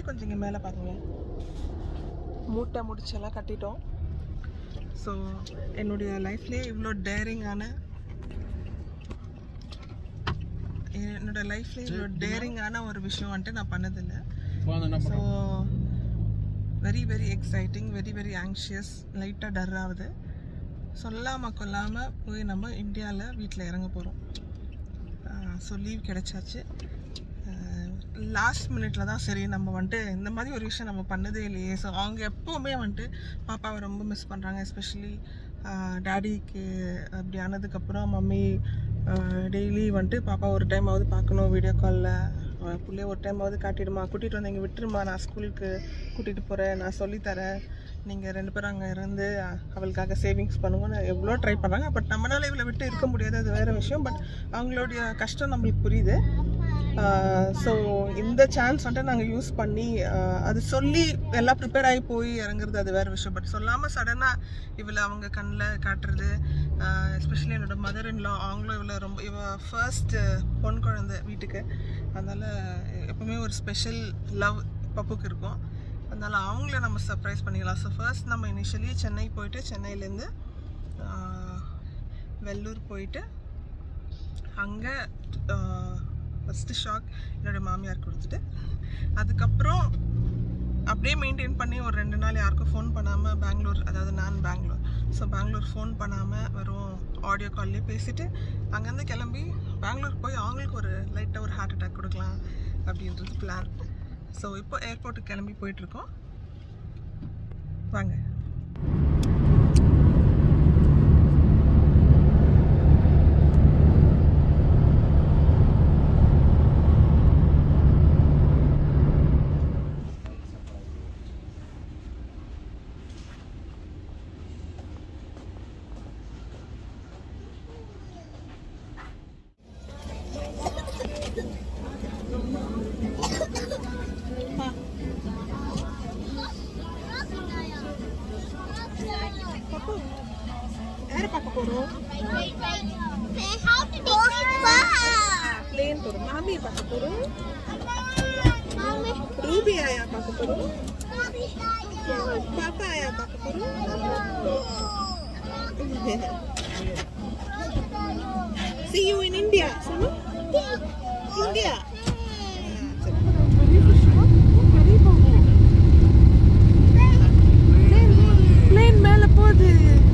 அப்படியே கொஞ்சம் இங்கே மேலே பாருங்க மூட்டை முடிச்செல்லாம் கட்டிட்டோம் ஸோ என்னுடைய லைஃப்லேயே இவ்வளோ டேரிங்கான என்னோட லைஃப்லேயே இவ்வளோ டேரிங்கான ஒரு விஷயம் வந்துட்டு நான் பண்ணதில்லை so very very exciting very very anxious லைட்டாக டர் ஆகுது சொல்லாமல் கொல்லாமல் போய் நம்ம இந்தியாவில் வீட்டில் இறங்க போகிறோம் ஸோ லீவ் கிடைச்சாச்சு லாஸ்ட் மினிட்ல தான் சரி நம்ம வந்துட்டு இந்த மாதிரி ஒரு விஷயம் நம்ம பண்ணதே இல்லையே ஸோ அவங்க எப்போவுமே வந்துட்டு பாப்பாவை ரொம்ப மிஸ் பண்ணுறாங்க எஸ்பெஷலி டேடிக்கு அப்படி ஆனதுக்கப்புறம் மம்மி டெய்லி வந்துட்டு பாப்பா ஒரு டைமாவது பார்க்கணும் வீடியோ காலில் பிள்ளைய ஒரு டைமாவது காட்டிடுமா கூட்டிகிட்டு வந்து இங்கே விட்டுருமா நான் ஸ்கூலுக்கு கூட்டிகிட்டு போகிறேன் நான் சொல்லித்தரேன் நீங்கள் ரெண்டு பேரும் அங்கே இருந்து அஹ், அவளுக்காக சேவிங்ஸ் பண்ணுங்கன்னு எவ்வளோ ட்ரை பண்ணுறாங்க பட் நம்மளால இவளை விட்டு இருக்க முடியாது அது வேறு விஷயம் பட் அவங்களுடைய கஷ்டம் நம்மளுக்கு புரியுது ஸோ இந்த சான்ஸ் வந்துட்டு நாங்கள் யூஸ் பண்ணி ஆஹ் அது சொல்லி எல்லாம் ப்ரிப்பேர் ஆகி போய் இறங்குறது அது வேறு விஷயம் பட் சொல்லாமல் சடனாக இவளை அவங்க கண்ணில் காட்டுறது எஸ்பெஷலி என்னோட மதர் இன்லா அவங்களும் இவளை ரொம்ப இவ ஃபர்ஸ்ட் பொன் குழந்தை வீட்டுக்கு அதனால் எப்பவுமே ஒரு ஸ்பெஷல் லவ் பப்புக்கு இருக்கும் அதனால் அவங்கள நம்ம சர்ப்ரைஸ் பண்ணிக்கலாம் ஸோ ஃபர்ஸ்ட் நம்ம இனிஷியலி சென்னை போயிட்டு சென்னையிலேருந்து வெள்ளூர் போயிட்டு அங்கே ஃபஸ்ட்டு ஷாக் என்னோடய மாமியார் கொடுத்துட்டு அதுக்கப்புறம் அப்படியே மெயின்டைன் பண்ணி ஒரு ரெண்டு நாள் யாருக்கும் ஃபோன் பண்ணாமல் பெங்களூர் அதாவது நான் பெங்களூர் ஸோ பெங்களூர் ஃபோன் பண்ணாமல் வெறும் ஆடியோ கால்லேயே பேசிட்டு அங்கேருந்து கிளம்பி பெங்களூர் போய் அவங்களுக்கு ஒரு லைட்டாக ஒரு ஹார்ட் அட்டாக் கொடுக்கலாம் அப்படின்றது பிளான் ஸோ இப்போ ஏர்போர்ட்டுக்கு கிளம்பி போயிட்டுருக்கோம் வாங்க யாரை பார்க்க போகிறோம் பிளேன் போகிறோம் மாமியை பார்க்க போகிறோம் ரூபி ஆயா பார்க்க போகிறோம் பாப்பா ஆயா பார்க்க போகிறோம் See you in India. சொல்லு இந்தியா பிளேன் மேல போகுது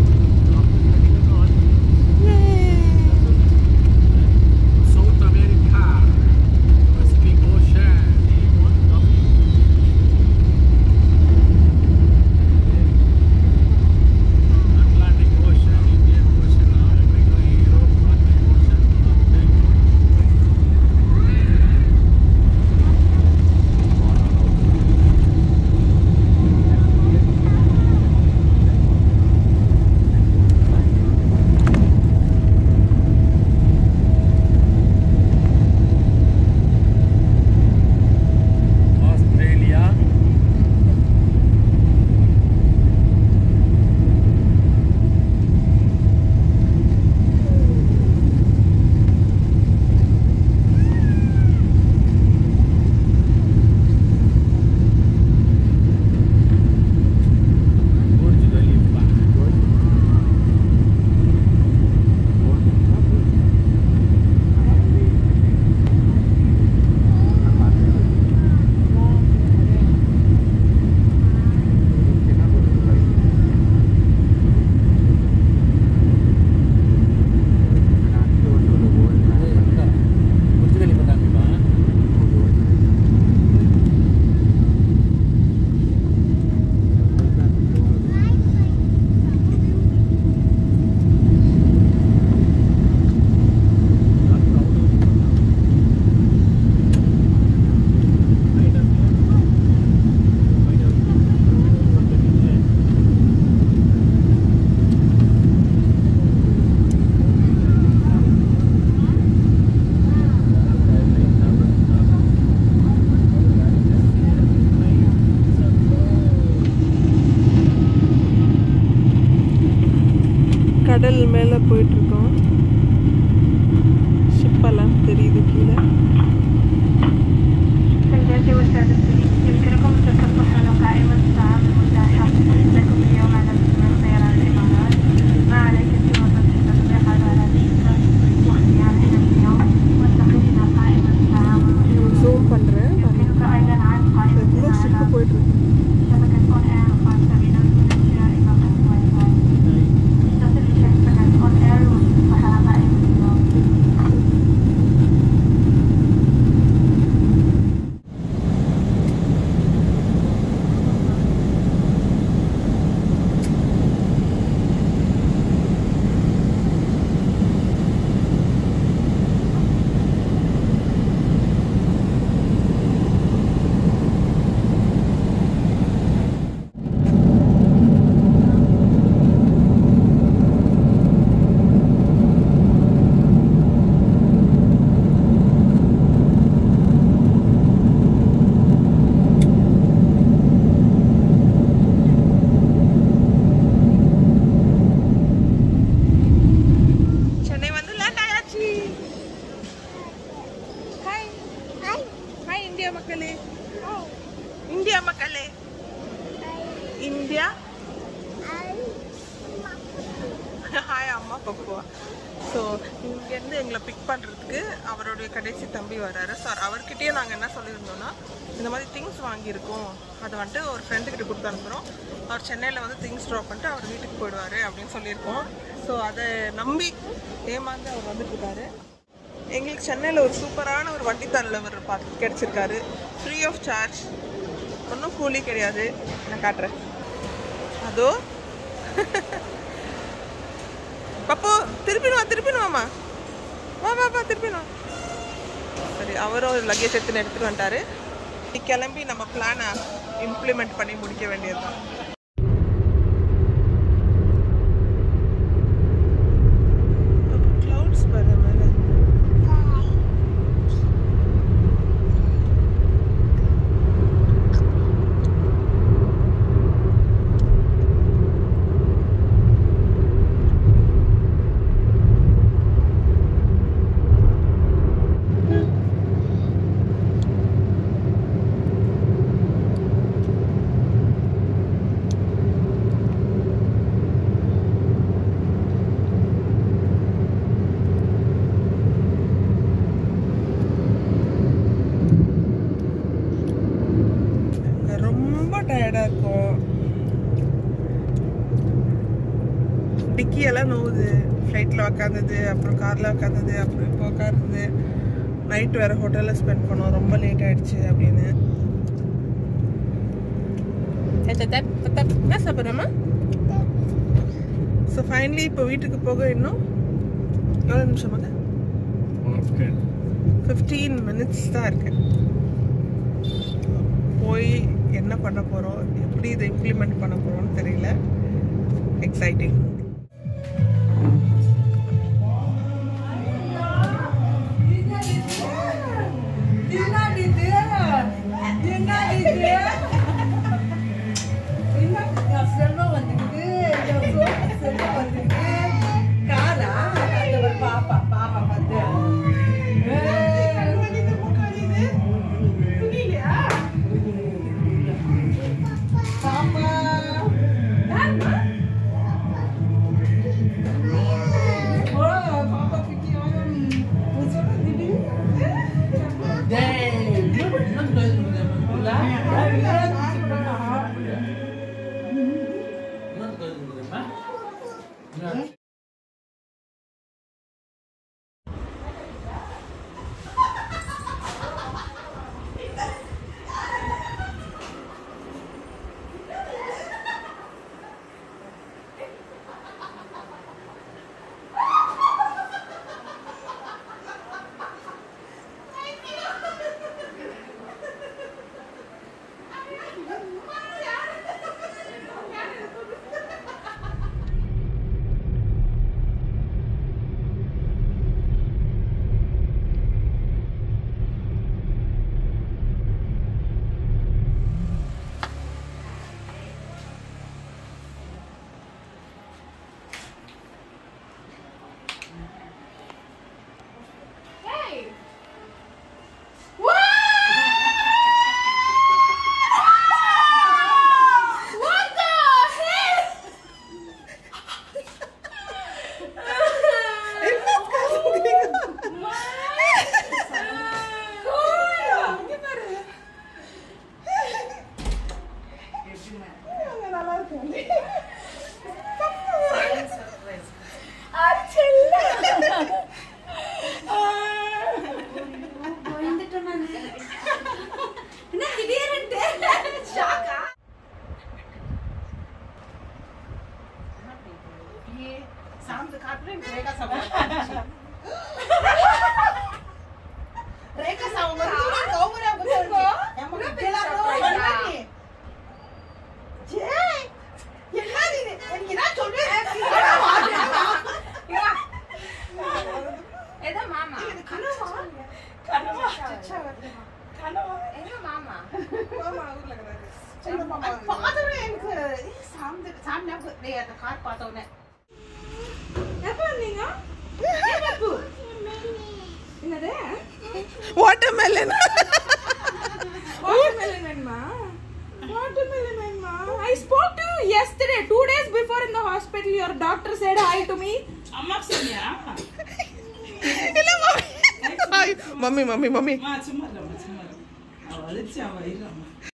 South America, Pacific Ocean, Atlantic Ocean, Indian Ocean, Africa, Europe, Arctic Ocean, India மக்களே இந்தியா மக்களே இந்தியா ஹாய் அம்மா பப்புவா ஸோ இங்கேருந்து எங்களை பிக் பண்ணுறதுக்கு அவருடைய கடைசி தம்பி வர்றாரு ஸோ அவர்கிட்டயே நாங்கள் என்ன சொல்லியிருந்தோம்னா இந்த மாதிரி திங்ஸ் வாங்கியிருக்கோம் அதை வந்துட்டு ஒரு ஃப்ரெண்டுக்கிட்ட கொடுத்து அனுப்புகிறோம் அவர் சென்னையில் வந்து திங்ஸ் ட்ராப் பண்ணிட்டு அவர் வீட்டுக்கு போயிடுவார் அப்படின்னு சொல்லியிருக்கோம் ஸோ அதை நம்பி ஏமாந்து அவர் வந்துட்டுருக்காரு எங்களுக்கு சென்னையில் ஒரு சூப்பரான ஒரு வண்டி தலைவர் பார்த்து கிடச்சிருக்காரு ஃப்ரீ ஆஃப் சார்ஜ் ஒன்றும் கூலி கிடையாது நான் காட்டுறேன் அதோ பப்பு திருப்பினு வா திருப்பினு வாமா வா வா வா திருப்பினு வா சரி அவரும் ஒரு லக்கேஜ் எடுத்துன்னு எடுத்துட்டு வந்துட்டாரு நீ கிளம்பி நம்ம பிளானை இம்ப்ளிமெண்ட் பண்ணி முடிக்க வேண்டியதுதான் clouds பாரு மேல. இங்க ரொம்ப டயர்டா இருக்கும் டிக்கி எல்லாம் நோவுது ஃப்ளைட்டில் உக்காந்தது அப்புறம் காரில் உக்காந்தது அப்புறம் இப்போ உட்காருது நைட் வேற ஹோட்டலில் ஸ்பெண்ட் பண்ணோம் ரொம்ப லேட் ஆயிடுச்சு அப்படின்னு என்ன சாப்பிட்றோமா ஸோ ஃபைனலி இப்போ வீட்டுக்கு போக இன்னும் எவ்வளோ நிமிஷமாக Okay. ஃபிஃப்டீன் மினிட்ஸ் தான் இருக்கு போய் என்ன பண்ண போகிறோம் எப்படி இதை இம்ப்ளிமெண்ட் பண்ண போகிறோம்னு தெரியல எக்ஸைட்டிங் ஏதோ மாமா எங்க மாமா வாட்டர்மெலன் மம்மி அம்மா சொன்னியா இல்ல மம்மி மம்மி மம்மி மம்மி அம்மா சும்மா இல்லம்மா சும்மா இல்ல. அவ அழிச்சு அவ இரும்மா